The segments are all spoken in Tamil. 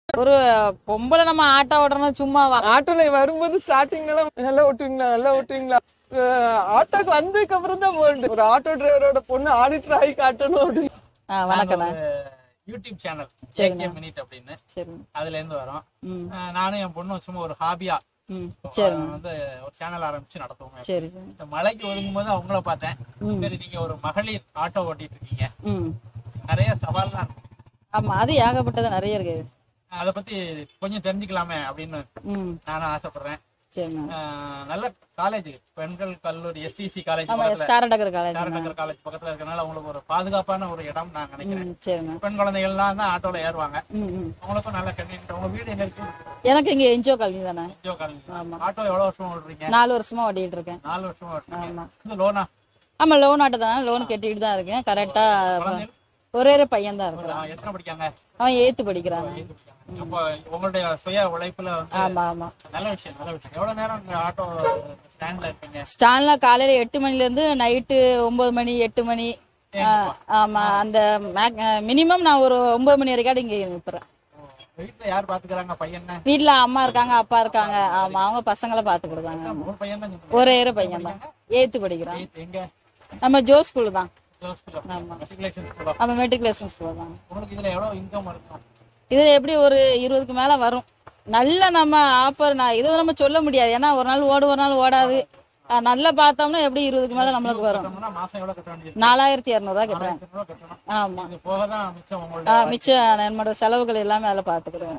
ஒரு பொம்பளை நம்ம ஆட்டோ ஓடணும் சும்மாவா ஆட்டோல வரும்போது ஸ்டார்டிங்ல எல்லாம் நல்லா ஓட்டுவீங்களா நல்லா ஓட்டுவீங்களா அஹ் ஆட்டோக்கு வந்ததுக்கு அப்புறம் தான் போல்டு ஒரு ஆட்டோ டிரைவரோட பொண்ணு ஆடிட்டர் ஆகி காட்டணும் அப்படின்னு ஆ, வணக்கண்ணா யூடியூப் சேனல் சரிண்ணா. ஜேகே மினிட் அப்படின்னு சரி அதுல இருந்து வரோம் ம் அஹ் நானும் என் பொண்ணும் சும்மா ஒரு ஹாபியா ம் சரி வந்து ஒரு சேனல் ஆரம்பிச்சு நடத்துவோம் சரி சரி இந்த மலைக்கு ஒதுங்கும் போது அவங்கள பார்த்தேன் ம். சரி நீங்க ஒரு மகளிர் ஆட்டோ ஓட்டிட்டு இருக்கீங்க ம் நிறைய சவால்லாம் இருக்கு. ஆமா அது ஏகப்பட்டது நிறைய இருக்கு அதை பத்தி கொஞ்சம் தெரிஞ்சுக்கலாமே அப்படின்னு ம் நானும் ஆசைப்படுறேன் சரிண்ணா அஹ் நல்ல காலேஜ் பெண்கள் கல்லூரி எஸ்டிசி காலேஜ் ஆமா பக்கத்துல ஸ்காரடகர் காலேஜ் காரநகர் காலேஜ் பக்கத்துல இருக்கனால உங்களுக்கு ஒரு பாதுகாப்பான ஒரு இடம் நான் நினைக்கிறேன் ம் சரிண்ணா பெண் குழந்தைகள்லாம் தான் ஆட்டோல ஏறுவாங்க ம் ம் அவங்களுக்கும் நல்ல கன்வீனியன்ட் உங்க வீடு எங்க இருக்கு எனக்கு இங்க என்ஜிஓ காலனி தானே என்ஜிஓ காலனி ஆமா. ஆட்டோ எவ்வளவு வருஷம் ஓடுறீங்க நாலு வருஷமா ஓட்டிட்டு இருக்கேன் நாலு வருஷம் ஓடுறீங்க ஆமா இந்த லோனா ஆமா லோன் ஆட்டோ தானே லோன் கட்டிட்டு தான் இருக்கேன் கரெக்டா குழந்தைகள் ஒரே ஒரு பையன் தான் ஒரு, இருக்கிறான் ஆ, எத்தனை படிக்காங்க அவன் எயித்து படிக்கிறான் அப்போ உங்களுடைய சுய உழைப்புல வந்து ஆமா ஆமா நல்ல விஷயம் நல்ல விஷயம் எவ்வளவு நேரம் இங்க ஆட்டோ ஸ்டாண்ட்ல இருப்பீங்க ஸ்டாண்ட்ல காலையில எட்டு மணில இருந்து நைட்டு ஒன்பது மணி எட்டு மணி ஆ, ஆமா அந்த மினிமம் நான் ஒரு ஒன்பது மணி வரைக்கும் இங்க நிற்பேன் ஓ, வீட்டுல யார் பாத்துக்கிறாங்க பையன் வீட்ல அம்மா இருக்காங்க அப்பா இருக்காங்க ஆமா அவங்க பசங்களை பாத்துக்கிடுவாங்க ஒரு பையன் தான் ஒரே ஒரு பையன் தான் எயித்து படிக்கிறான் எங்க நம்ம ஜோ ஸ்கூல் தான் ஆமா மெட்ரிகுலேஷன் ஸ்கூலா நம்ம மெட்ரிகுலேஷன் ஸ்கூல் தான் உங்களுக்கு இதுல எவ்வளவு இன்கம் இருக்கும் இதுல எப்படி ஒரு இருபதுக்கு மேல வரும் நல்ல நம்ம ஆஃபர் நான் இது நம்ம சொல்ல முடியாது ஏன்னா ஒரு நாள் ஓடு ஒரு நாள் ஓடாது அஹ் நல்லா பார்த்தோம்னா எப்படி இருபதுக்கு மேல நம்மளுக்கு வரும் கட்டணும்னா மாசம் எவ்வளவு கட்ட வேண்டியது நாலாயிரத்தி இரநூறுவா கட்டுறேன் ஆயிரத்தி ரூபாய் கட்டணும் ஆமா இது போக தான் மிச்சம் ஆ, உங்களுடைய மிச்சம் என்னோட செலவுகள் எல்லாமே அதில் பார்த்துக்கிறேன்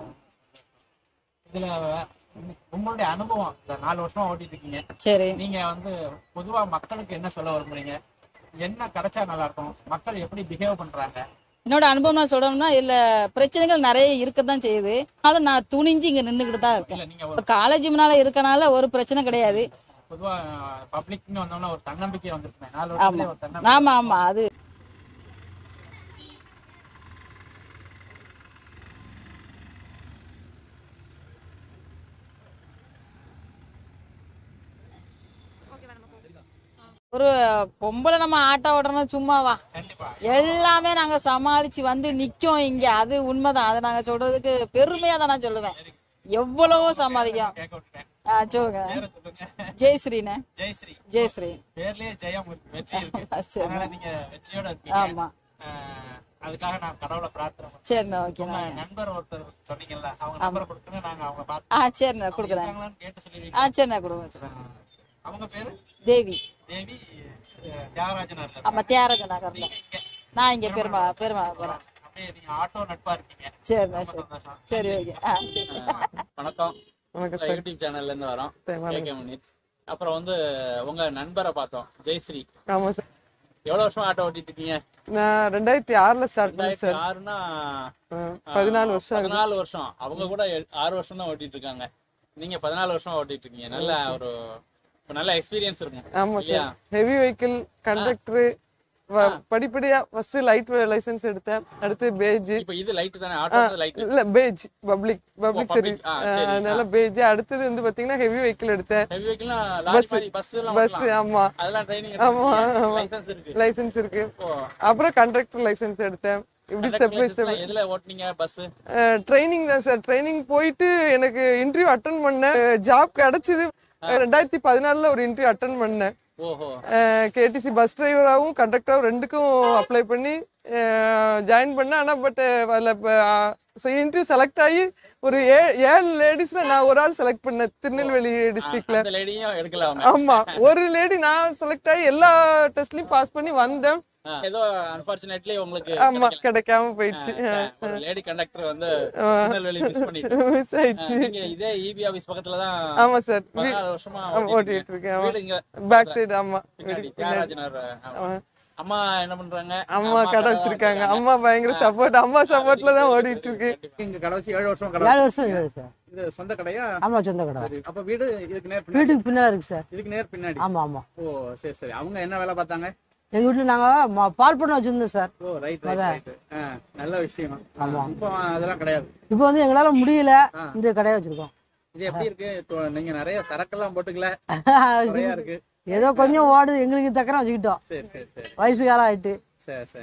இதுல உங்களுடைய அனுபவம் இந்த நாலு வருஷமா ஓட்டிட்டு இருக்கீங்க சரி நீங்க வந்து பொதுவா மக்களுக்கு என்ன சொல்ல விரும்புறீங்க என்ன கிடைச்சா நல்லா இருக்கும் மக்கள் எப்படி பிஹேவ் பண்றாங்க என்னோட அனுபவம் நான் சொல்லணும்னா இதுல பிரச்சனைகள் நிறைய இருக்கத்தான் செய்யுது ஆனாலும் நான் துணிஞ்சு இங்க நின்றுக்கிட்டு தான் இருக்கேன் இல்ல நீங்க ஒரு இப்போ காலேஜ் முன்னால இருக்கனால ஒரு பிரச்சனை கிடையாது பொதுவா பப்ளிக்னு வந்தோம்னா ஒரு தன்னம்பிக்கை வந்திருக்கேன் நாலு வருஷத்துல ஒரு தன்னம்பிக்கை ஆமா ஆமா அது ஒரு பொம்பளை நம்ம ஆட்டோ ஓடணும் சும்மாவா கண்டிப்பா எல்லாமே நாங்க சமாளிச்சு வந்து நிக்கோம் இங்க அது உண்மைதான் அதை நாங்க சொல்றதுக்கு பெருமையா தான் நான் சொல்லுவேன் எவ்வளவோ சமாளிக்கும் கேட்க விட்டுட்டேன் ஆ, சொல்லுங்க பேரை சொல்லுங்க ஜெயஸ்ரீனே ஜெயஸ்ரீ ஜெயஸ்ரீ பேர்லயே ஜெயம் இருக்கு வெற்றி இருக்கு சரி அதனால நீங்க வெற்றியோட இருக்கீங்க ஆமா அஹ், அதுக்காக நான் கடவுளை பிரார்த்தனை பண்றேன். சரிண்ணா ஓகேண்ணா உங்க நண்பர் ஒருத்தர் சொன்னீங்கல்ல அவங்க நம்பரை கொடுத்துங்க நாங்க அவங்க பார்த்து ஆ சரிண்ணா கொடுக்குறேன் இருக்காங்களான்னு கேட்டு சொல்லுவீங்க ஆ சரிண்ணா கொடுங்க அவங்க பேரு தேவி தேவி அஹ், தியாகராஜன் இருக்காரு. ஆமா தியாகராஜ நகர்ல இங்க நான் இங்க பெருமா பெருமா போறேன் அப்படியே நீங்க ஆட்டோ நட்பா இருக்கீங்க சரிண்ணா சரி சந்தோஷம். சரி ஓகே ஆ வணக்கம் வணக்கம் சார் யூடியூப் சேனல்ல இருந்து வரோம் வணக்கம். கேகே மினிட்ஸ் அப்புறம் வந்து உங்க நண்பரை பார்த்தோம் ஜெயஸ்ரீ ஆமா சார் எவ்வளவு வருஷம் ஆட்டோ ஓட்டிட்டு இருக்கீங்க நான் ரெண்டாயிரத்தி ஆறுல ஸ்டார்ட் பண்ணேன் ரெண்டாயிரத்தி சார் ஆறுனா அஹ் பதினாலு வருஷம் ஆகுது பதினாலு வருஷம் அவங்க கூட ஏழு- ஆறு வருஷம் தான் ஓட்டிட்டு இருக்காங்க நீங்க பதினாலு வருஷம் ஓட்டிட்டு இருக்கீங்க நல்ல ஒரு ஒரு நல்ல எக்ஸ்பீரியன்ஸ் இருக்கும் ஆமா இல்லையா சார் ஹெவி வெஹிக்கிள் கண்டக்டர் படிப்படியா ஃபர்ஸ்ட் லைட் லைசென்ஸ் எடுத்தேன் அடுத்து பேஜ் இப்ப இது லைட் தானே ஆட்டோ லைட் இல்ல பேஜ் பப்ளிக் பப்ளிக் சரி public. ஆ, சரி. அதனால பேஜ் அடுத்தது வந்து பாத்தீங்கன்னா ஹெவி வெஹிக்கிள் எடுத்தேன் ஹெவி வெஹிக்கிள்னா லாரி மாதிரி பஸ் எல்லாம் பஸ் ஓட்டலாம். ஆமா அதெல்லாம் ட்ரைனிங் ஆமா, ஆமா. லைசென்ஸ் இருக்கு லைசென்ஸ் இருக்கு ஓ அப்புறம் கண்டக்டர் லைசென்ஸ் எடுத்தேன் இப்படி ஸ்டெப் பை ஸ்டெப் license எதுல ஓட்டுனீங்க பஸ் ட்ரைனிங் தான் சார் ட்ரைனிங் போயிட்டு எனக்கு இன்டர்வியூ அட்டன் பண்ணேன் ஜாப் கிடைச்சது ரெண்டாயிரத்தி பதினாலுல ஒரு இன்டர்வியூ அட்டன் பண்ணேன் ஓஹோ கேடிசி பஸ் டிரைவராகவும் கண்டக்டராகவும் ரெண்டுக்கும் அப்ளை பண்ணி ஜாயின் பண்ணேன் ஆனால் பட் அதில் இன்டர்வியூ செலக்ட் ஆகி ஒரு ஏ ஏழு லேடிஸ்ல நான் ஒரு ஆள் செலக்ட் பண்ணேன் திருநெல்வேலி டிஸ்ட்ரிக்ட்ல அந்த லேடியும் எடுக்கல அவங்க ஆமா ஒரு லேடி நான் செலக்ட் ஆகி எல்லா டெஸ்ட்லயும் பாஸ் பண்ணி வந்தேன் ஆ, ஏதோ அன்பார்ச்சுனேட்லி உங்களுக்கு ஆமா கிடைக்கல. கிடைக்காம போயிடுச்சு ஆ, ஒரு லேடி கண்டக்டர் வந்து திருநெல்வேலி மிஸ் பண்ணிட்டு மிஸ் ஆயிடுச்சு நீங்க இதே இபி ஆபீஸ் பக்கத்துல தான் ஆமா சார் பதினாலு வருஷமா ஓட்டிட்டு இருக்கேன் ஆமா. வீடு இங்க பேக் சைடு ஆமா பின்னாடி தியாகராஜனர் ஆமா. அம்மா என்ன பண்றாங்க அம்மா கடை வச்சிருக்காங்க அம்மா பயங்கர சப்போர்ட் அம்மா சப்போர்ட்ல தான் ஓடிட்டு இருக்கு இங்க கடை வச்சு ஏழு வருஷம் கடை ஏழு வருஷம் இருக்குது சார் இது சொந்த கடையா ஆமா சொந்த கடை சரி. அப்ப வீடு இதுக்கு நேர் பின்னாடி வீட்டுக்கு பின்னாடி இருக்கு சார் இதுக்கு நேர் பின்னாடி ஆமா ஆமா ஓ சரி சரி அவங்க என்ன வேலை பார்த்தாங்க எங்க வீட்டுல நாங்க ம- பால் பண்ண வச்சிருந்தோம் sir oh right right right நல்ல விஷயம் ஆமா. இப்போ அதெல்லாம் கிடையாது இப்போ வந்து எங்களால முடியல இந்த கடையை வச்சிருக்கோம் இது எப்படி இருக்கு இப்போ நீங்க நிறைய சரக்கெல்லாம் போட்டுக்கல நிறைய இருக்கு ஏதோ கொஞ்சம் ஓடுது எங்களுக்கு தக்கன வச்சுக்கிட்டோம் சரி சரி சரி வயசு காலம் ஆயிட்டு சரி சரி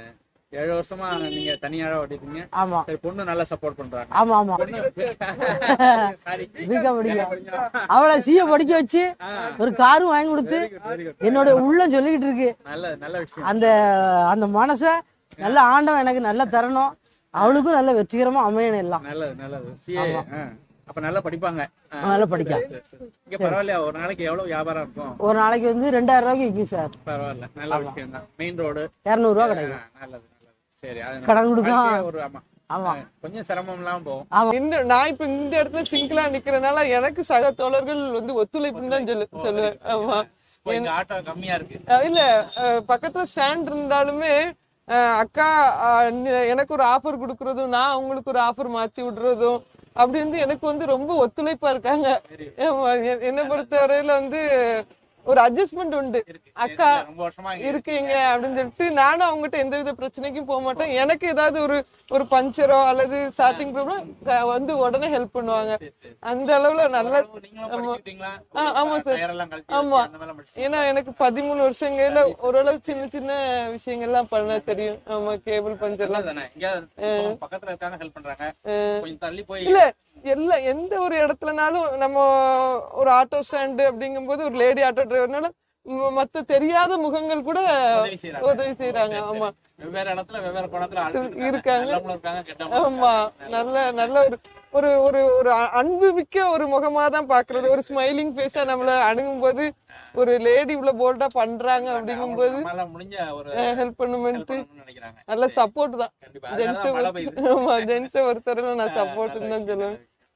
ஏழு வருஷமா நீங்க தனியாவே ஓட்டிருக்கீங்க ஆமா சரி பொண்ணு நல்லா சப்போர்ட் பண்றாங்க ஆமா ஆமா பொண்ணு சாரி பிகாம் படிக்க அவளை சிஏ படிக்க வச்சு ஒரு காரும் வாங்கி கொடுத்து வெரி குட் என்னோட உள்ளம் சொல்லிக்கிட்டு இருக்கு நல்ல நல்ல விஷயம் அந்த அந்த மனசை நல்ல ஆண்டவன் எனக்கு நல்லா தரணும் அவளுக்கும் நல்ல வெற்றிகரமா அமையணும் எல்லாம் நல்லது நல்லது சிஏ அப்ப நல்லா படிப்பாங்க ஆ, அவன் நல்லா படிக்க சரி, சரி. இங்க பரவாயில்லையா ஒரு நாளைக்கு எவ்வளவு வியாபாரம் இருக்கும் ஒரு நாளைக்கு வந்து ரெண்டாயிரம் ரூபாய்க்கு விற்கும் சார் பரவாயில்ல நல்ல விஷயம் தான் மெயின் ரோடு இரநூறுவா கிடைக்கும் நல்லது நல்லது சரி அது கடன் கொடுக்கும். வாழ்க்கையே ஒரு ஆமா ஆமா கொஞ்சம் சிரமம் எல்லாம் போகும் இந்த நான் இப்ப இந்த இடத்துல சிங்கிளா நிக்கிறனால எனக்கு சக தோழர்கள் வந்து ஒத்துழைப்புன்னு தான் சொல்லு சொல்லுவேன் ஆமா இப்போ இங்க ஆட்டோ கம்மியா இருக்கு அஹ் இல்ல அஹ் பக்கத்துல ஸ்டாண்ட் இருந்தாலுமே அஹ் அக்கா அஹ் நி- எனக்கு ஒரு ஆஃபர் கொடுக்கறதும் நான் அவங்களுக்கு ஒரு ஆஃபர் மாத்தி விடுறதும் அப்படி வந்து எனக்கு வந்து ரொம்ப ஒத்துழைப்பா இருக்காங்க ஆமா, எ- என்னை பொறுத்தவரையில வந்து ஒரு அட்ஜஸ்ட்மெண்ட் உண்டு அக்கா ரொம்ப வருஷமா இங்க இருக்கீங்க அப்படின்னு சொல்லிட்டு நானும் அவங்ககிட்ட எந்த வித பிரச்சனைக்கும் போக மாட்டேன் எனக்கு ஏதாவது ஒரு ஒரு பஞ்சரோ அல்லது ஸ்டார்டிங் ப்ராப்ளம் வந்து உடனே ஹெல்ப் பண்ணுவாங்க அந்த அளவுல நல்ல நீங்களும் படிச்சுட்டீங்களா ஆ, ஆமா சார். டயர் எல்லாம் கழட்டி ஆமா. வச்சு அந்த மாதிரி படிச்சு ஏன்னா எனக்கு பதிமூணு வருஷங்கள்ல ஓரளவு சின்ன சின்ன விஷயங்கள்லாம் பண்ண தெரியும் ஆமா கேபிள் பஞ்சர்லாம் தானே இங்க பக்கத்துல இருக்காங்க ஹெல்ப் பண்றாங்க கொஞ்சம் தள்ளி போய் இல்ல எல்லா எந்த ஒரு இடத்துலனாலும் நம்ம ஒரு ஆட்டோ ஸ்டாண்டு அப்படிங்கும்போது ஒரு லேடி ஆட்டோ டிரைவர்னால மத்த தெரியாத முகங்கள் கூட உதவி செய்றாங்க. உதவி செய்யறாங்க ஆமா வெவ்வேறு இடத்துல வெவ்வேறு கோணத்துல ஆள் இருக்காங்க. நல்லவங்களும் இருக்காங்க கெட்டவங்களும் ஆமா நல்ல நல்ல ஒரு ஒரு ஒரு ஒரு அ- அன்பு மிக்க ஒரு முகமா தான் பாக்குறது ஒரு ஸ்மைலிங் ஃபேஸா நம்மள அணுகும் போது ஒரு லேடி இவ்வளவு போல்டா பண்றாங்க அப்படிங்கும்போது நம்மளால முடிஞ்ச ஒரு ஹெல்ப் help பண்ணுமென்ட்டு பண்ணணும்னு நினைக்கிறாங்க நல்ல சப்போர்ட் தான் கண்டிப்பா அதனாலதான் மழை பெய்யுது ஜென்ஸ் ஆமா ஜென்ஸை ஒருத்தர நான் சப்போர்ட் தான் சொல்லுவேன்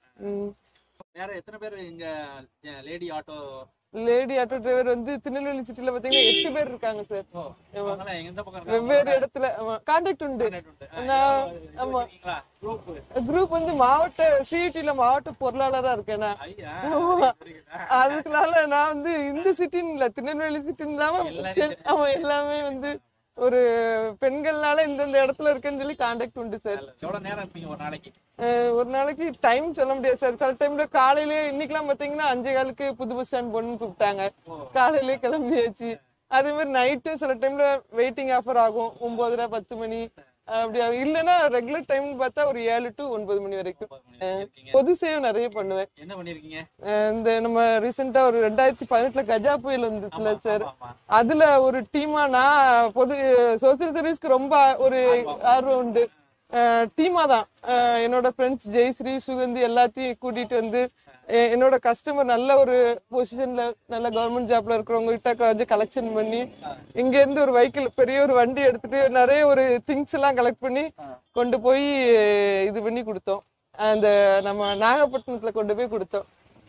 வேற எத்தனை பேர் இங்க lady auto lady auto driver வந்து திருநெல்வேலி சிட்டில பாத்தீங்கன்னா எட்டு பேர் இருக்காங்க சார் அவங்களாம் எந்த பக்கம் இருக்காங்க? வெவ்வேறு இடத்துல கான்டாக்ட் உண்டு Contact உண்டு. ஆ, நான் யாராவது ஆமா. இருக்கீங்களா? Group. குரூப் வந்து மாவட்ட சிஇடில மாவட்ட பொருளாளரா இருக்கேன் நான் ஐயா, ஆமா. very good. ஆ, அதுக்குனால நான் வந்து இந்த சிட்டின்னு இல்ல திருநெல்வேலி சிட்டின்னு இல்லாம எல்லா சென்- ஆமா எல்லாமே வந்து ஒரு பெண்கள்னால இந்தந்த இடத்துல இருக்குன்னு சொல்லி கான்டாக்ட் உண்டு சார் நல்லது. எவ்வளவு நேரம் இருப்பீங்க ஒரு நாளைக்கு அஹ் ஒரு நாளைக்கு டைம் சொல்ல முடியாது சார் சில டைம்ல காலையிலேயே இன்னைக்கெல்லாம் பாத்தீங்கன்னா அஞ்சே காலுக்கு புது பஸ் ஸ்டாண்ட் பொண்ணு கூப்பிட்டாங்க காலையிலேயே கிளம்பியாச்சு அதே மாதிரி நைட்டு சில டைம்ல வெயிட்டிங் ஆஃபர் ஆகும் ஒன்பதரை பத்து மணி அப்படி ஆகும். இல்லைன்னா ரெகுலர் டைம் பார்த்தா ஒரு ஏழு டு ஒன்பது மணி வரைக்கும் ஒன்பது மணி வரைக்கும் இருக்கீங்க. பொது சேவை நிறைய பண்ணுவேன் என்ன பண்ணிருக்கீங்க அஹ் இந்த நம்ம ரீசெண்டா ஒரு ரெண்டாயிரத்தி பதினெட்டுல கஜா புயல் வந்துச்சுல சார் ஆமா. அதுல ஒரு டீமா நான் பொது சோசியல் சர்வீஸ்க்கு ரொம்ப ஒரு ஆர்வம் உண்டு டீமா தான் அஹ் என்னோட ஃப்ரெண்ட்ஸ் ஜெயஸ்ரீ சுகந்தி எல்லாத்தையும் கூட்டிட்டு வந்து எ- என்னோட கஸ்டமர் நல்ல ஒரு பொசிஷன்ல நல்ல கவர்மெண்ட் ஜாப்ல இருக்கிறவங்க கிட்ட வந்து கலெக்ஷன் பண்ணி இங்க இருந்து ஒரு வெஹிக்கிள் பெரிய ஒரு வண்டி எடுத்துட்டு நிறைய ஒரு திங்ஸ் எல்லாம் கலெக்ட் பண்ணி கொண்டு போய் இது பண்ணி கொடுத்தோம் அந்த நம்ம நாகப்பட்டினத்துல கொண்டு போய் கொடுத்தோம்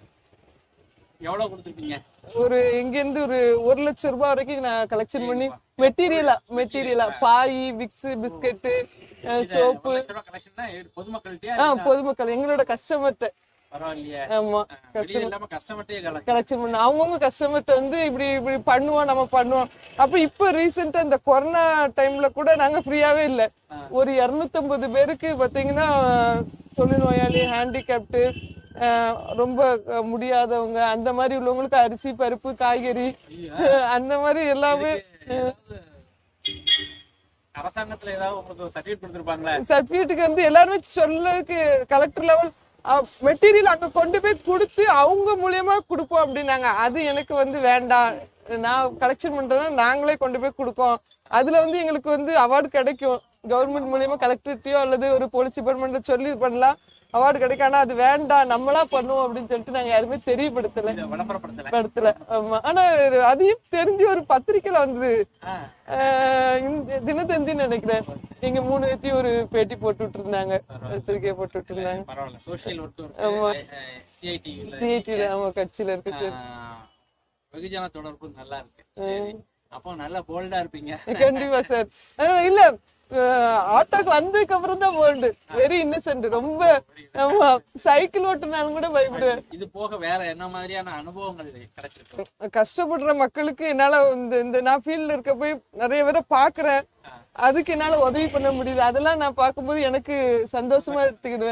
எவ்வளவு கொடுத்துருப்பீங்க ஒரு இங்க இருந்து ஒரு ஒரு லட்சம் ரூபாய் வரைக்கும் நான் கலெக்ஷன் பண்ணி மெட்டீரியலா மெட்டீரியலா பாய் விக்ஸ் பிஸ்கெட்டு சோப்பு கலெக்ஷன்னா பொதுமக்கள்கிட்டயா ஆ பொதுமக்கள் எங்களோட கஸ்டமர்கிட்ட பரவாயில்லையே ஆமா வெளியே இல்லாம கஸ்டமர்ட்டே கலெக்ட் கலெக்ஷன் பண்ண அவங்கவுங்க கஸ்டமர்கிட்ட வந்து இப்படி இப்படி பண்ணுவோம் நம்ம பண்ணுவோம் அப்ப இப்ப ரீசெண்டா இந்த கொரோனா டைம்ல கூட நாங்க ஃப்ரீயாவே இல்ல ஒரு இருநூத்தம்பது பேருக்கு பாத்தீங்கன்னா தொழில் நோயாளி ஹேண்டிகேப்டு ரொம்ப அஹ், முடியாதவங்க அந்த மாதிரி உள்ளவங்களுக்கு அரிசி பருப்பு காய்கறி அந்த மாதிரி எல்லாமே ஏதாவது அரசாங்கத்துல ஏதாவது உங்களுக்கு சர்டிபிகேட் கொடுத்துருப்பாங்களே சர்டிபிகேட்டுக்கு வந்து எல்லாருமே சொல்லதுக்கு கலெக்டர் லெவல் மெட்டீரியல் அங்க கொண்டு போய் கொடுத்து அவங்க மூலியமா கொடுப்போம் அப்படின்னாங்க அது எனக்கு வந்து வேண்டாம் நான் கலெக்ஷன் பண்றேன்னா நாங்களே கொண்டு போய் கொடுக்கோம் அதுல வந்து எங்களுக்கு வந்து அவார்டு கிடைக்கும் கவர்மெண்ட் மூலியமா கலெக்டர்கிட்டயோ அல்லது ஒரு போலீஸ் டிபார்ட்மெண்ட்ல சொல்லி பண்ணலாம் அவார்டு கிடைக்கும் ஆனா அது வேண்டாம் நம்மளா பண்ணுவோம் அப்படின்னு சொல்லிட்டு நாங்க யாருமே தெரியப்படுத்தல இதை விளம்பரப்படுத்தல படத்துல ஆமா ஆனா அதையும் தெரிஞ்சு ஒரு பத்திரிக்கையில வந்தது ஆ. ஆஹ் இந்த தினத்தந்தின்னு நினைக்கிறேன் எங்க மூணு பேத்தையும் ஒரு பேட்டி போட்டுட்டு இருந்தாங்க பத்திரிக்கை போட்டுட்டு இருந்தாங்க பரவாயில்ல சோஷியல் ஒர்க் ஆமா. சிஐடி சிஐடில ஆமா கட்சியில இருக்கு சார் வெகுஜன தொடர்பு நல்லா இருக்கு சரி அப்போ நல்லா போல்டா இருப்பீங்க கண்டிப்பா சார் ஆஹ் இல்ல ஆட்டோக்கு வந்ததுக்கு அப்புறம் தான் போல்டு வெரி இன்னசென்ட் ரொம்ப ஆமா சைக்கிள் ஓட்டுனாலும் கூட பயப்படுவேன் இது போக வேற என்ன மாதிரியான அனுபவங்கள் கிடைச்சிருக்கு கஷ்டப்படுற மக்களுக்கு என்னால இந்த இந்த நான் ஃபீல்ட்ல இருக்க போய் நிறைய பேரை பாக்குறேன் அதுக்கு என்னால உதவி பண்ண முடியுது அதெல்லாம் நான் பார்க்கும்போது எனக்கு சந்தோஷமா எடுத்துக்கிடுவேன்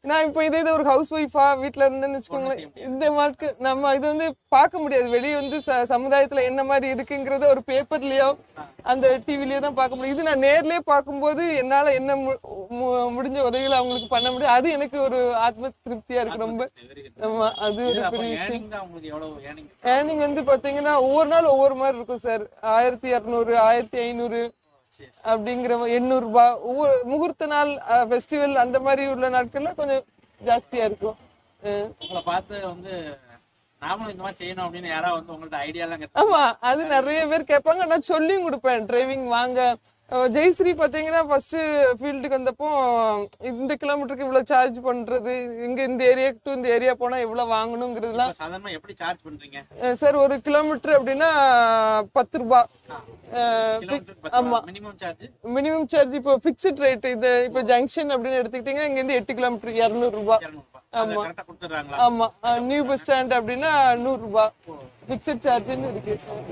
நான் இப்போ இதே இது ஒரு ஹவுஸ் ஒய்ஃபா வீட்ல இருந்தேன்னு வச்சுக்கோங்களேன் இந்த மார்க்கு நம்ம இது வந்து பார்க்க முடியாது வெளியே வந்து ச- சமுதாயத்துல என்ன மாதிரி இருக்குங்கிறத ஒரு பேப்பர்லயோ அந்த டிவிலயோ தான் பார்க்க முடியும் இது நான் நேர்லயே பார்க்கும்போது என்னால என்ன மு- மு- முடிஞ்ச உதவிகளை அவங்களுக்கு பண்ண முடியும் அது எனக்கு ஒரு ஆத்ம திருப்தியா இருக்கு ரொம்ப Very good. ஆமா அது ஒரு இது அப்ப பெரிய விஷயம் ஏர்னிங் தான் உங்களுக்கு எவ்வளவு ஏர்னிங் ஏர்னிங் வந்து பாத்தீங்கன்னா ஒவ்வொரு நாள் ஒவ்வொரு மாதிரி இருக்கும் சார் ஆயிரத்தி இரநூறு ஆயிரத்தி ஐநூறு சரி அப்படிங்கிற எண்ணூறு ரூபாய் ஒவ்வொரு முகூர்த்த நாள் ஃபெஸ்டிவல் அந்த மாதிரி உள்ள நாட்கள்ல கொஞ்சம் ஜாஸ்தியா இருக்கும் அஹ் உங்களை பார்த்து வந்து நாமளும் இந்த மாதிரி செய்யணும் அப்படின்னு யாராவது வந்து உங்கள்ட்ட ஐடியா எல்லாம் கத்து ஆமா அது நிறைய பேர் கேட்பாங்க நான் சொல்லியும் கொடுப்பேன் டிரைவிங் வாங்க அஹ் ஜெயஸ்ரீ பாத்தீங்கன்னா ஃபர்ஸ்ட் ஃபீல்டுக்கு வந்தப்போ இந்த கிலோமீட்டருக்கு இவ்வளவு சார்ஜ் பண்றது இங்க இந்த ஏரியா டு இந்த ஏரியா போனா எவ்வளவு வாங்கணுங்கிறதுலாம் இப்ப சாதாரணமா எப்படி சார்ஜ் பண்றீங்க சார் ஒரு கிலோமீட்டர் அப்படின்னா பத்து ரூபாய் kilometre minimum charge minimum charge இப்போ ஃபிக்ஸ்ட் ரேட் இது இப்போ ஜங்ஷன் அப்படின்னு எடுத்துக்கிட்டீங்கன்னா இங்க இருந்து எட்டு கிலோமீட்டர் இரநூறு ரூபாய் இரநூறுபா அதை கரெக்டா கொடுத்துட்றாங்களா ஆமா நியூ பஸ் ஸ்டாண்ட் அப்படின்னா நூறு ரூபாய் ஃபிக்ஸ்ட் சார்ஜ்னு இருக்கு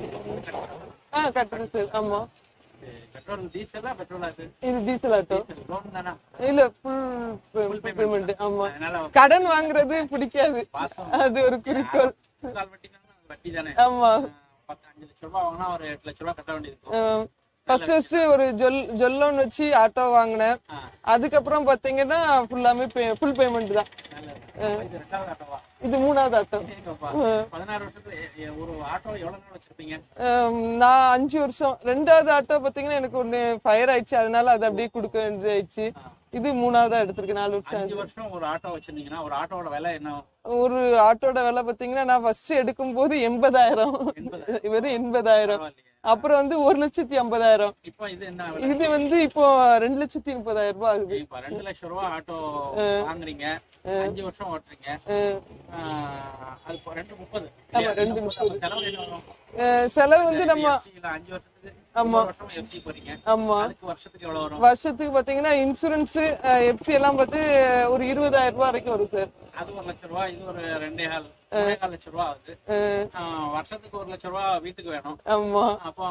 ஆ கட்டுறேன் சார் ஆமா பெட்ரோல் டீசலா பெட்ரோலா இது இது டீசல் ஆட்டோ லோன் தானா இல்ல ஃபுல் பேமெண்ட் ஆமா அதனால கடன் வாங்குறது பிடிக்காது பாசம் அது ஒரு குறிக்கோள் கால் வட்டி வட்டி தானே ஆமா பத்து அஞ்சு லட்ச ரூபாய் வாங்கினா ஒரு எட்டு லட்ச ரூபாய் கட்ட வேண்டியது இருக்கும் ஃபர்ஸ்ட் ஃபர்ஸ்ட் ஒரு ஜொல் ஜொல்லோன் வச்சு ஆட்டோ வாங்கினேன் ஆ. அதுக்கப்புறம் பாத்தீங்கன்னா ஃபுல்லாமே ஃபுல் பேமெண்ட் தான் இது ரெண்டாவது ஆட்டோவா இது மூணாவது ஆட்டோ ஏங்கப்பா. பதினாறு வருஷத்துல எ- எ- ஒரு ஆட்டோ எவ்வளவு நாள் வச்சிருப்பீங்க ஹம், நான் அஞ்சு வருஷம் ரெண்டாவது ஆட்டோ பாத்தீங்கன்னா எனக்கு ஒண்ணு ஃபயர் ஆயிடுச்சு அதனால அதை அப்படியே கொடுக்க வேண்டியதாயிடுச்சு இது மூணாவதா எடுத்திருக்கேன் நாலு வருஷம் அஞ்சு வருஷம் ஒரு ஆட்டோ வச்சிருந்தீங்கன்னா ஒரு ஆட்டோவோட விலை என்ன ஒரு ஆட்டோட விலை பாத்தீங்கன்னா நான் ஃபர்ஸ்ட் எடுக்கும் போது எண்பதாயிரம் வெறும் எண்பதாயிரம் பரவாயில்லையே அப்புறம் வந்து ஒரு லட்சத்தி ஐம்பதாயிரம் இப்போ இது என்ன விலை இது வந்து இப்போ ரெண்டு லட்சத்தி முப்பதாயிரம் ரூபாய் ஆகுது இப்ப ரெண்டு லட்சம் ரூபாய் ஆட்டோ வாங்குறீங்க அஞ்சு வருஷம் ஓட்டுறீங்க அஹ், ஆஹ், அது இப்போ ரெண்டு முப்பது ஆமா, ரெண்டு முப்பது. செலவு என்ன வரும் அஹ், செலவு வந்து நம்ம FC ல அஞ்சு வருஷத்துக்கு ஒவ்வொரு வருஷம் எஃப்சி போறீங்க ஆமா அதுக்கு வருஷத்துக்கு எவ்வளவு வரும் வருஷத்துக்கு பாத்தீங்கன்னா இன்சூரன்ஸ் எஃப்சி எல்லாம் பார்த்து ஒரு இருபதாயிரம் ரூபாய் வரைக்கும் வரும் சார் அது ஒரு லட்சம் ரூபாய் இது ஒரு ரெண்டே கால் மூணே கால் லட்சம் ரூபாய் ஆகுது அஹ், ஆஹ், வருஷத்துக்கு ஒரு லட்சம் ரூபாய் வீட்டுக்கு வேணும் ஆமா அப்போ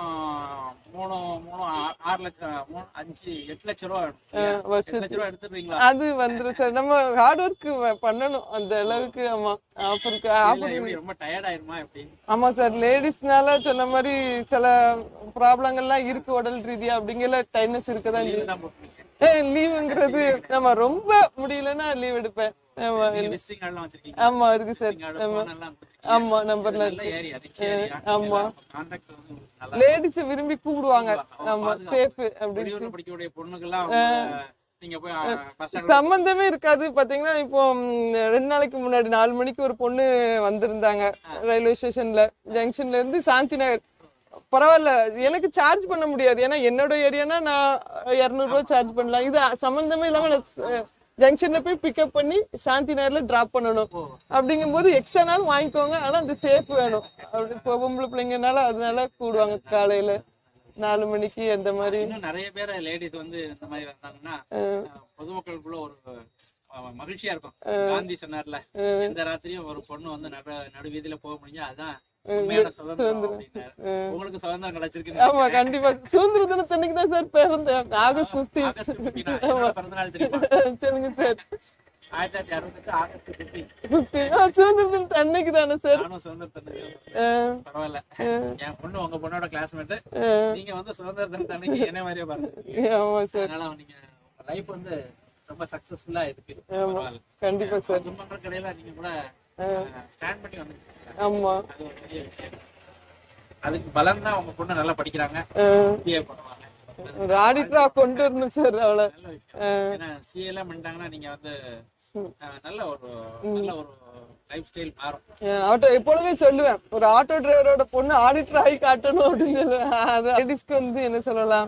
மூணு மூணு ஆ- ஆறு லட்சம் மூணு அஞ்சு எட்டு லட்சம் ரூபாய் வேணும் இல்லையா? எட்டு வருஷத்துக்கு லட்சம் ரூபாய் எடுத்துடுறீங்களா அது வந்துரும் சார் நம்ம ஹார்ட் ஒர்க் பண்ணணும் அந்த அளவுக்கு ஆமா ஆஃபருக்கு இல்ல, ஆஃபர் எப்படி ரொம்ப டயர்ட் ஆயிருமா எப்படி ஆமா சார் லேடிஸ்னால சொன்ன மாதிரி சில ப்ராப்ளங்கள்லாம் இருக்கு உடல் ரீதியா அப்படிங்கிற டைட்னஸ் இருக்கதான் லீவு தான் போட்டுருக்கீங்க லீவுங்கிறது நம்ம ரொம்ப முடியலன்னா லீவ் எடுப்பேன் ஆமா நீங்க விசிட்டிங் கார்டுலாம் வச்சிருக்கீங்க ஆமா இருக்கு சார் விசிட்டிங் கார்டு ஃபோன் எல்லாம் கொடுத்துருக்கீங்க. ஆமா நம்பர்ல நல்ல ஏரியா ரிச் ஏரியா ஆமா. கான்டாக்ட் வந்து உங்களுக்கு நல்லா லேடிஸ் விரும்பி கூப்பிடுவாங்க ஆமா சேஃப் அப்படின்னு வெளியூர்ல படிக்கக்கூடிய பொண்ணுக்கெல்லாம் அவங்க நீங்க போய் பஸ் ஸ்டாண்ட் சம்பந்தமே இருக்காது பாத்தீங்கன்னா இப்போ ம், ரெண்டு நாளைக்கு முன்னாடி நாலு மணிக்கு ஒரு பொண்ணு வந்திருந்தாங்க ரயில்வே ஸ்டேஷன்ல ஜங்ஷன்ல இருந்து சாந்தி நகர் பரவாயில்ல எனக்கு சார்ஜ் பண்ண முடியாது ஏன்னா என்னோட ஏரியானா நான் இரநூறுவா சார்ஜ் பண்ணலாம் இது சம்பந்தமே இல்லாம நான் ஜங்ஷன்ல போய் பிக்கப் பண்ணி சாந்தி நகர்ல டிராப் பண்ணணும் அப்படிங்கும்போது எக்ஸ்ட்ரா நாள் வாங்கிக்கோங்க ஆனா அந்த சேஃப் வேணும் அப்படி இப்போ பொம்பளை பிள்ளைங்கனால அதனால கூடுவாங்க காலையில நாலு மணிக்கு அந்த மாதிரி இன்னும் நிறைய பேர் லேடிஸ் வந்து இந்த மாதிரி வந்தாங்கன்னா அஹ், அஹ், பொதுமக்களுக்குள்ள ஒரு அஹ், மகிழ்ச்சியா இருக்கும் காந்தி சொன்னார்ல எந்த ராத்திரியும் ஒரு பொண்ணு வந்து நடு நடு வீதியில போக முடிஞ்சா அதான் உண்மையான சுதந்திரம் அப்படின்னாரு உங்களுக்கு சுதந்திரம் கிடைச்சிருக்கு ஆமா கண்டிப்பா சுதந்திர தினத்தன்னைக்கு தான் சார் பிறந்தேன் ஆகஸ்ட் பிப்டீன் ஆகஸ்ட் 15 என்னோட பிறந்த நாள் தெரியுமா சொல்லுங்க சார் ஆயிரத்தி தொள்ளாயிரத்தி அறுபத்தெட்டு ஆகஸ்ட் 15 பிப்டீன் சுதந்திர தினத்து அன்னைக்கு தானே சார் நானும் சுதந்திரத்தை அஹ், பரவாயில்ல என் பொண்ணு உங்க பொண்ணோட கிளாஸ்மேட் அஹ், நீங்க வந்து சுதந்திர தினத்து அன்னைக்கு என்ன மாதிரியே பாருங்க ஆமா சார் அதனால நீங்க லைஃப் வந்து ரொம்ப சக்சஸ்ஃபுல்லா இருக்கு பரவாயில்ல கண்டிப்பா சார் துன்பங்கள் கடையில நீங்க கூட ஸ்டாண்ட் பண்ணி வந்துருக்கீங்க ஆமா அது ஒரு பெரிய விஷயம் அதுக்கு பலன் தான் உங்க பொண்ணு நல்லா படிக்கிறாங்க அஹ், பிஏ பண்ணுவாங்க ஒரு ஆடிட்டரா கொண்டு வரணும் சார் அவளை நல்ல விஷயம் ஏன்னா சிஏ எல்லாம் பண்ணிட்டாங்கன்னா நீங்க வந்து அஹ், நல்ல ஒரு நல்ல ஒரு லைஃப் ஸ்டைல் மாறும் அஹ், அவட்ட எப்பொழுதுமே சொல்லுவேன் ஒரு ஆட்டோ டிரைவரோட பொண்ணு ஆடிட்டர் ஆகி காட்டணும் அப்படின்னு சொல்லுவேன் அது லேடிஸ்க்கு வந்து என்ன சொல்லலாம்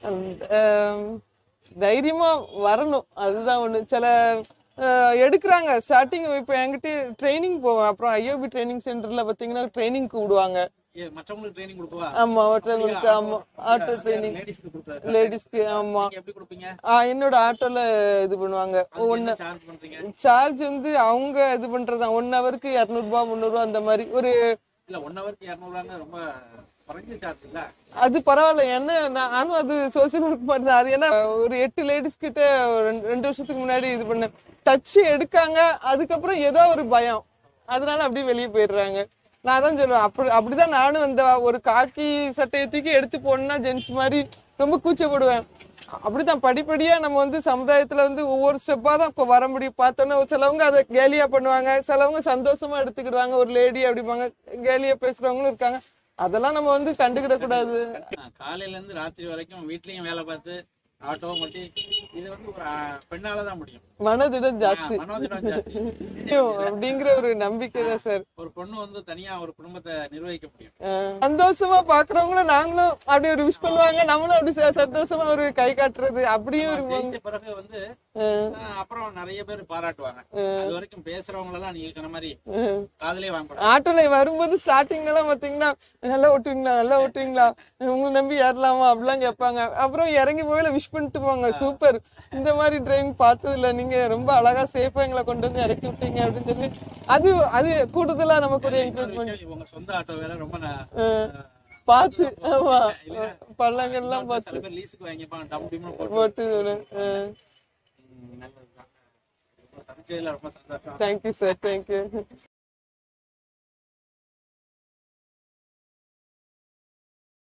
அஹ், தைரியமா வரணும் அதுதான் ஒண்ணு சில அஹ், எடுக்கிறாங்க ஸ்டார்டிங் இப்போ என்கிட்ட ட்ரைனிங் போவேன் அப்புறம் ஐஓபி ட்ரைனிங் சென்டர்ல பாத்தீங்கன்னா ட்ரைனிங் கூப்பிடுவாங்க ஏ, மற்றவங்களுக்கு ட்ரைனிங் கொடுக்கவா ஆமா ஒருத்தவங்களுக்கு ஆமா ஆட்டோ ட்ரைனிங் லேடிஸ்க்கு கொடுக்குறாரு லேடிஸ்க்கு ஆமா நீங்க எப்படி கொடுப்பீங்க ஆ, என்னோட ஆட்டோல இது பண்ணுவாங்க ஒன்னு சார்ஜ் பண்றீங்க சார்ஜ் வந்து அவங்க இது பண்றதா ஒன் ஹவருக்கு இரநூறுபா முந்நூறுபா அந்த மாதிரி ஒரு இல்ல ஒன் ஹவருக்கு இரநூறுவாங்க ரொம்ப குறைஞ்ச சார்ஜ் இல்ல அது பரவாயில்ல என்ன நானும் அது சோசியல் ஒர்க் மாதிரி தான் அது என்ன ஒரு எட்டு லேடிஸ் கிட்ட ஒரு ரெண்டு- ரெண்டு வருஷத்துக்கு முன்னாடி இது பண்ணேன் டச் எடுக்காங்க அதுக்கப்புறம் ஏதோ ஒரு பயம் அதனால அப்படியே வெளியே போயிடுறாங்க நான் தான் சொல்லுவேன் அப்படி அப்படிதான் நானும் இந்த ஒரு காக்கி சட்டையை தூக்கி எடுத்து போடணும்னா ஜென்ஸ் மாதிரி ரொம்ப கூச்சப்படுவேன் அப்படித்தான் படிப்படியா நம்ம வந்து சமுதாயத்துல வந்து ஒவ்வொரு ஸ்டெப்பா தான் இப்போ வர முடியும் பார்த்தோன்னா சிலவங்க அதை கேலியா பண்ணுவாங்க சிலவங்க சந்தோஷமா எடுத்துக்கிடுவாங்க ஒரு லேடி அப்படிம்பாங்க கேலியா பேசுறவங்களும் இருக்காங்க அதெல்லாம் நம்ம வந்து கண்டுக்கிட கூடாது ஆஹ் காலையில இருந்து ராத்திரி வரைக்கும் வீட்லயும் வேலை பார்த்து ஆட்டோ ஓட்டி இது வந்து ஒரு ஆஹ், பெண்ணால தான் முடியும் மனதிடம் ஜாஸ்தி ஆஹ், மனோதிடம் ஜாஸ்தி அப்படிங்கிற ஒரு நம்பிக்கை தான் சார் ஒரு பொண்ணு வந்து தனியா ஒரு குடும்பத்தை நிர்வகிக்க முடியும் அஹ் சந்தோஷமா பாக்குறவங்களும் நாங்களும் அப்படி ஒரு விஷ் பண்ணுவாங்க நம்மளும் அப்படி ச- சந்தோஷமா ஒரு கை காட்டுறது அப்படியும் இருப்பாங்க ஜெயிச்ச பிறகு வந்து அஹ் ஆஹ், அப்புறம் நிறைய பேர் பாராட்டுவாங்க அது வரைக்கும் பேசுறவங்க எல்லாம் நீங்க சொன்ன மாதிரி அஹ் காதலே வாங்க ஆட்டோல வரும்போது ஸ்டார்டிங்ல எல்லாம் பாத்தீங்கன்னா நல்லா ஓட்டுவீங்களா நல்லா ஓட்டுவீங்களா உங்களை நம்பி ஏறலாமா அப்படிலாம் கேட்பாங்க அப்புறம் இறங்கி போயில விஷ் பண்ணிட்டு போவாங்க சூப்பர் இந்த மாதிரி டிரைவிங் பார்த்தது இல்ல நீங்க ரொம்ப அழகா சேஃபா எங்களை கொண்டு வந்து இறக்கி விட்டீங்க அப்படின்னு சொல்லி அது அது கூடுதலா நமக்கு ஒரு என்கரேஜ்மெண்ட் உங்க சொந்த ஆட்டோ வேற ரொம்ப ந- பார்த்து ஆமா இல்ல. பள்ளங்கள்லாம் இன்னொருத்தர் பார்த்து சில பேர் லீஸுக்கு வாங்கிப்பாங்க டம் டிம்னு போட்டு போட்டு அஹ் ம், நல்லதுதான் சந்திச்சதுல ரொம்ப சந்தோஷம் தேங்க்யூ சார் தேங்க்யூ